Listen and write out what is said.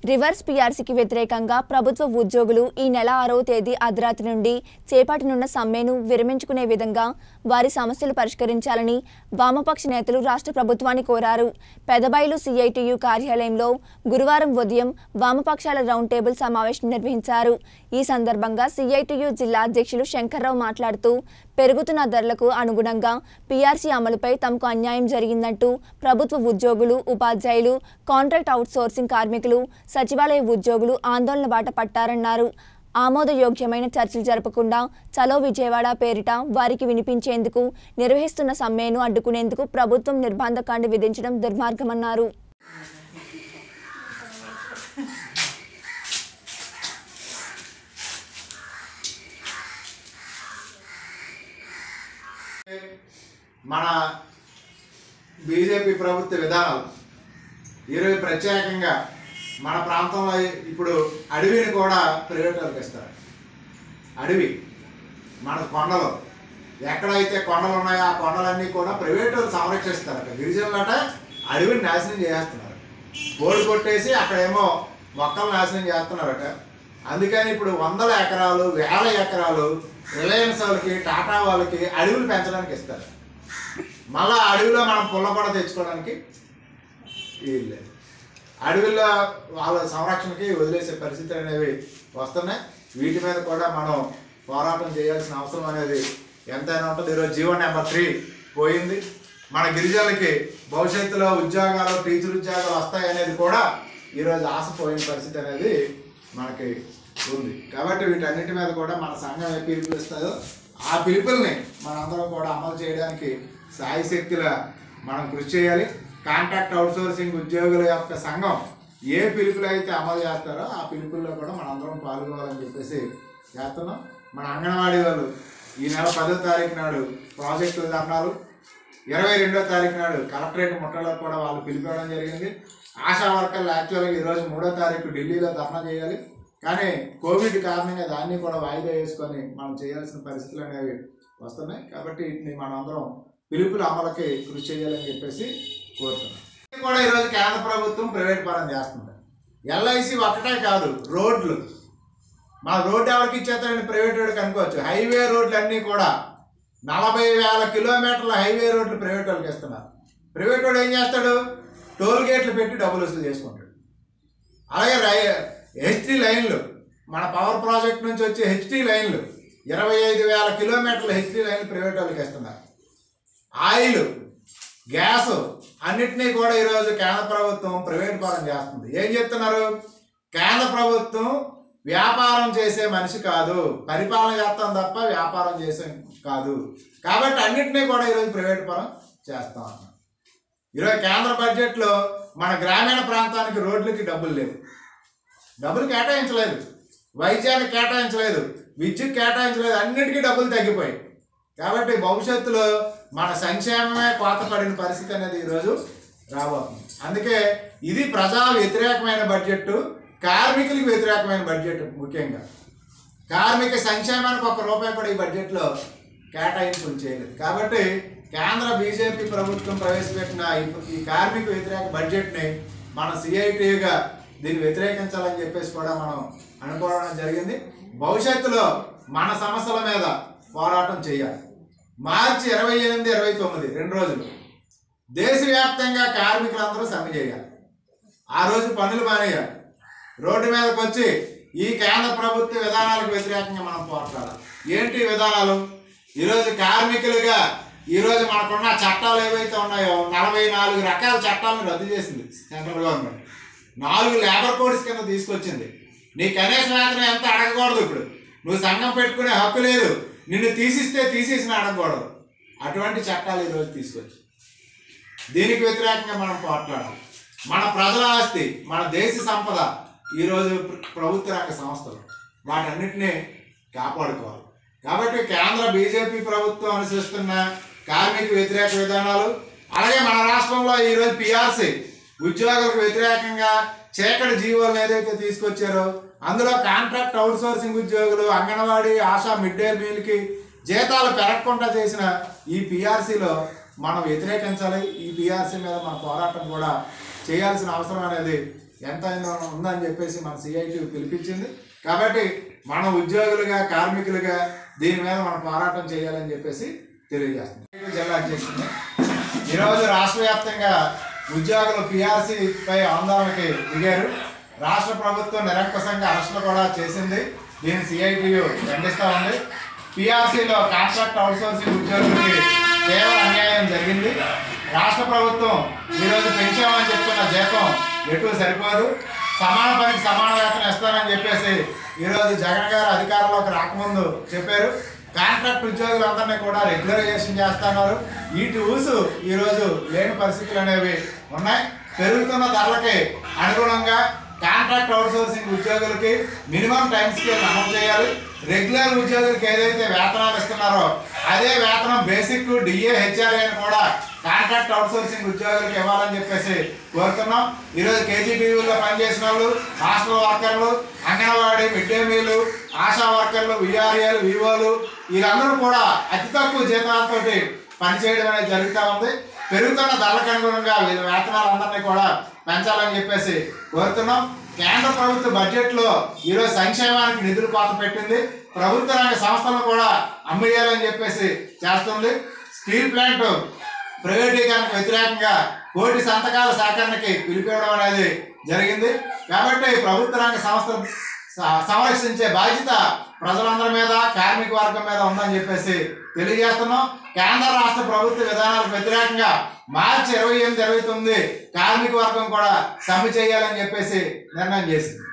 reverse పీఆర్సీకి వ్యతిరేకంగా ప్రభుత్వ ఉద్యోగులు ఈ నెల ఆరవ తేదీ అర్ధరాత్రి నుండి చేపట్టనున్న సమ్మెను విరమించుకునే విధంగా వారి సమస్యలు పరిష్కరించాలని వామపక్ష నేతలు రాష్ట్ర ప్రభుత్వాన్ని కోరారు పెదబైలు సిఐటియు కార్యాలయంలో గురువారం ఉదయం వామపక్షాల రౌండ్ టేబుల్ సమావేశం నిర్వహించారు ఈ సందర్భంగా సిఐటియు జిల్లా అధ్యక్షులు శంకర్రావు మాట్లాడుతూ పెరుగుతున్న ధరలకు అనుగుణంగా పీఆర్సీ అమలుపై తమకు అన్యాయం జరిగిందంటూ ప్రభుత్వ ఉద్యోగులు ఉపాధ్యాయులు కాంట్రాక్ట్ అవుట్సోర్సింగ్ కార్మికులు సచివాలయ ఉద్యోగులు ఆందోళన బాట పట్టారన్నారు ఆమోదయోగ్యమైన చర్చలు జరపకుండా చలో విజయవాడ పేరిట వారికి వినిపించేందుకు నిర్వహిస్తున్న సమ్మెను అడ్డుకునేందుకు ప్రభుత్వం నిర్బంధకాండ విధించడం దుర్మార్గమన్నారు మన బీజేపీ ప్రభుత్వ విధానాలు ఈరోజు ప్రత్యేకంగా మన ప్రాంతంలో ఇప్పుడు అడవిని కూడా ప్రైవేట్ వాళ్ళకి ఇస్తారు అడవి మన కొండలు ఎక్కడైతే కొండలు ఉన్నాయో ఆ కొండలన్నీ కూడా ప్రైవేట్ వాళ్ళు సంరక్షిస్తారు అక్కడ గిరిజనులట అడవిని నాశనం చేస్తున్నారు కోడి కొట్టేసి అక్కడేమో మొక్కలు నాశనం చేస్తున్నారట అందుకని ఇప్పుడు వందల ఎకరాలు వేల ఎకరాలు రిలయన్స్ వాళ్ళకి టాటా వాళ్ళకి అడవులు పెంచడానికి ఇస్తారు మళ్ళా అడవిలో మనం పుల్ల కూడా తెచ్చుకోవడానికి వీలు లేదు అడవుల్లో వాళ్ళ సంరక్షణకి వదిలేసే పరిస్థితులు అనేవి వస్తున్నాయి వీటి మీద కూడా మనం పోరాటం చేయాల్సిన అవసరం అనేది ఎంతైనా ఉంటుంది ఈరోజు జీవో నెంబర్ త్రీ పోయింది మన గిరిజనులకి భవిష్యత్తులో ఉద్యోగాలు టీచర్ ఉద్యోగాలు వస్తాయి అనేది కూడా ఈరోజు ఆశపోయిన పరిస్థితి అనేది మనకి ఉంది కాబట్టి వీటన్నిటి మీద కూడా మన సంఘం ఏ పిలుపులు ఇస్తుందో ఆ పిలుపుల్ని మనందరం కూడా అమలు చేయడానికి సాయశక్తుల మనం కృషి చేయాలి కాంట్రాక్ట్ అవుట్సోర్సింగ్ ఉద్యోగుల యొక్క సంఘం ఏ పిలుపులు అయితే అమలు చేస్తారో ఆ పిలుపుల్లో కూడా మనందరం పాల్గొవాలని చెప్పేసి చేస్తున్నాం మన అంగన్వాడీ వాళ్ళు ఈ నెల పదో తారీఖు నాడు ప్రాజెక్టుల ధర్నాలు ఇరవై రెండో తారీఖు నాడు కలెక్టరేట్ ముట్టలో కూడా వాళ్ళు పిలిపివ్వడం జరిగింది ఆశా వర్కర్లు యాక్చువల్గా ఈరోజు మూడో తారీఖు ఢిల్లీలో ధర్నా చేయాలి కానీ కోవిడ్ కారణంగా దాన్ని కూడా వాయిదా వేసుకొని మనం చేయాల్సిన పరిస్థితులు అనేవి వస్తున్నాయి కాబట్టి వీటిని మనం అందరం పిలుపుల అమలుకి కృషి చేయాలని చెప్పేసి కోరుతున్నాం ఇది కూడా ఈరోజు కేంద్ర ప్రభుత్వం ప్రైవేట్ పరం చేస్తుంది ఎల్ఐసి ఒక్కటే కాదు రోడ్లు మా రోడ్డు ఎవరికి ఇచ్చేస్తారని ప్రైవేట్ వాడికి అనుకోవచ్చు హైవే రోడ్లు అన్నీ కూడా నలభై వేల కిలోమీటర్ల హైవే రోడ్లు ప్రైవేట్ వాళ్ళకి ఇస్తున్నారు ప్రైవేట్ వాడు ఏం చేస్తాడు టోల్ గేట్లు పెట్టి డబ్బులు వసూలు చేసుకుంటాడు అలాగే రై హెచ్టీ లైన్లు మన పవర్ ప్రాజెక్ట్ నుంచి వచ్చే హెచ్టీ లైన్లు ఇరవై ఐదు వేల కిలోమీటర్ల హెచ్టీ లైన్లు ప్రైవేట్ వాళ్ళకి ఇస్తున్నారు ఆయిల్ గ్యాస్ అన్నిటినీ కూడా ఈరోజు కేంద్ర ప్రభుత్వం ప్రైవేట్ పరం చేస్తుంది ఏం చెప్తున్నారు కేంద్ర ప్రభుత్వం వ్యాపారం చేసే మనిషి కాదు పరిపాలన చేస్తాం తప్ప వ్యాపారం చేసే కాదు కాబట్టి అన్నిటినీ కూడా ఈరోజు ప్రైవేట్ పరం చేస్తాం అన్నాం ఈరోజు కేంద్ర బడ్జెట్లో మన గ్రామీణ ప్రాంతానికి రోడ్లకి డబ్బులు లేవు డబ్బులు కేటాయించలేదు వైద్యానికి కేటాయించలేదు విద్యుత్ కేటాయించలేదు అన్నిటికీ డబ్బులు తగ్గిపోయాయి కాబట్టి భవిష్యత్తులో మన సంక్షేమమే కోత పడిన పరిస్థితి అనేది ఈరోజు రాబోతుంది అందుకే ఇది ప్రజా వ్యతిరేకమైన బడ్జెట్ కార్మికులకు వ్యతిరేకమైన బడ్జెట్ ముఖ్యంగా కార్మిక సంక్షేమానికి ఒక రూపాయి కూడా ఈ బడ్జెట్లో కేటాయింపులు చేయలేదు కాబట్టి కేంద్ర బీజేపీ ప్రభుత్వం ప్రవేశపెట్టిన ఈ- ఈ కార్మిక వ్యతిరేక బడ్జెట్ని మన సిఐటిగా దీన్ని వ్యతిరేకించాలని చెప్పేసి కూడా మనం అనుకోవడం జరిగింది భవిష్యత్తులో మన సమస్యల మీద పోరాటం చేయాలి మార్చి ఇరవై ఎనిమిది ఇరవై తొమ్మిది రెండు రోజులు దేశవ్యాప్తంగా కార్మికులందరూ సమ్మె చేయాలి ఆ రోజు పనులు మానేయాలి రోడ్డు మీదకి వచ్చి ఈ కేంద్ర ప్రభుత్వ విధానాలకు వ్యతిరేకంగా మనం పోరాడాలి ఏంటి ఈ విధానాలు ఈరోజు కార్మికులుగా ఈరోజు మనకున్న చట్టాలు ఏవైతే ఉన్నాయో నలభై నాలుగు రకాల చట్టాలను రద్దు చేసింది సెంట్రల్ గవర్నమెంట్ నాలుగు లేబర్ కోడ్స్ కింద తీసుకొచ్చింది నీ కనీస వేతనం ఎంత అడగకూడదు ఇప్పుడు నువ్వు సంఘం పెట్టుకునే హక్కు లేదు నిన్ను తీసిస్తే తీసేసిన అడగకూడదు అటువంటి చట్టాలు ఈరోజు తీసుకొచ్చి దీనికి వ్యతిరేకంగా మనం పోట్లాడాలి మన ప్రజల ఆస్తి మన దేశ సంపద ఈరోజు ప్ర- ప్రభుత్వ రంగ సంస్థలు వాటన్నిటిని కాపాడుకోవాలి కాబట్టి కేంద్ర బీజేపీ ప్రభుత్వం అనుసరిస్తున్న కార్మిక వ్యతిరేక విధానాలు అలాగే మన రాష్ట్రంలో ఈరోజు పిఆర్సీ ఉద్యోగులకు వ్యతిరేకంగా చీకటి జీవోలను ఏదైతే తీసుకొచ్చారో అందులో కాంట్రాక్ట్ అవుట్సోర్సింగ్ ఉద్యోగులు అంగన్వాడీ ఆశా మిడ్ డే మీల్కి జీతాలు పెరగకుండా చేసిన ఈ పిఆర్సీలో మనం వ్యతిరేకించాలి ఈ పిఆర్సీ మీద మన పోరాటం కూడా చేయాల్సిన అవసరం అనేది ఎంత అయిందో ఉందని చెప్పేసి మన సిఐటి పిలిపించింది కాబట్టి మన ఉద్యోగులుగా కార్మికులుగా దీని మీద మనం పోరాటం చేయాలని చెప్పేసి తెలియజేస్తుంది జిల్లా అధ్యక్షుడిని ఈరోజు రాష్ట్ర వ్యాప్తంగా ఉద్యోగులు పిఆర్సీ పై ఆందోళనకి దిగారు రాష్ట్ర ప్రభుత్వం నిరంకుశంగా అరెస్టులు కూడా చేసింది దీన్ని సిఐటియు ఖండిస్తూ ఉంది పిఆర్సీలో కాంట్రాక్ట్ అవుట్సోర్సింగ్ ఉద్యోగులకి తీవ్ర అన్యాయం జరిగింది రాష్ట్ర ప్రభుత్వం ఈరోజు పెంచామని చెప్తున్న జీతం ఎటు సరిపోదు సమాన పనికి సమాన వేతనం ఇస్తానని చెప్పేసి ఈరోజు జగన్ గారు అధికారంలోకి రాకముందు చెప్పారు కాంట్రాక్ట్ ఉద్యోగులందరినీ కూడా రెగ్యులరైజేషన్ చేస్తున్నారు వీటి ఊసు ఈరోజు లేని పరిస్థితులు అనేవి ఉన్నాయి పెరుగుతున్న ధరలకి అనుగుణంగా కాంట్రాక్ట్ అవుట్సోర్సింగ్ ఉద్యోగులకి మినిమం టైం స్కేల్ అమలు చేయాలి రెగ్యులర్ ఉద్యోగులకి ఏదైతే వేతనాలు ఇస్తున్నారో అదే వేతనం బేసిక్ డిఏ హెచ్ఆర్ఏ అని కూడా కాంట్రాక్ట్ అవుట్సోర్సింగ్ ఉద్యోగులకు ఇవ్వాలని చెప్పేసి కోరుతున్నాం ఈరోజు కేజీబీవీలో పనిచేసిన వాళ్ళు హాస్టల్ వర్కర్లు anganwadi mid day meal ASHA వర్కర్లు విఆర్ఏలు వివోలు వీళ్ళందరూ కూడా అతి తక్కువ జీతాలతో పనిచేయడం అనేది జరుగుతూ ఉంది పెరుగుతున్న ధరలకు అనుగుణంగా వీళ్ళ వేతనాలందరినీ కూడా పెంచాలని చెప్పేసి కోరుతున్నాం కేంద్ర ప్రభుత్వ బడ్జెట్లో ఈరోజు సంక్షేమానికి నిధులు కోత పెట్టింది ప్రభుత్వ రంగ సంస్థలను కూడా అమ్మేయాలని చెప్పేసి చేస్తుంది స్టీల్ ప్లాంట్ ప్రైవేటీకరణకు వ్యతిరేకంగా కోటి సంతకాల సేకరణకి పిలిపివ్వడం అనేది జరిగింది కాబట్టి ప్రభుత్వ రంగ సంస్థ స- సంరక్షించే బాధ్యత ప్రజలందరి మీద కార్మిక వర్గం మీద ఉందని చెప్పేసి తెలియజేస్తున్నాం కేంద్ర రాష్ట్ర ప్రభుత్వ విధానాలకు వ్యతిరేకంగా మార్చి ఇరవై ఎనిమిది ఇరవై తొమ్మిది కార్మిక వర్గం కూడా సమ్మె చేయాలని చెప్పేసి నిర్ణయం చేసింది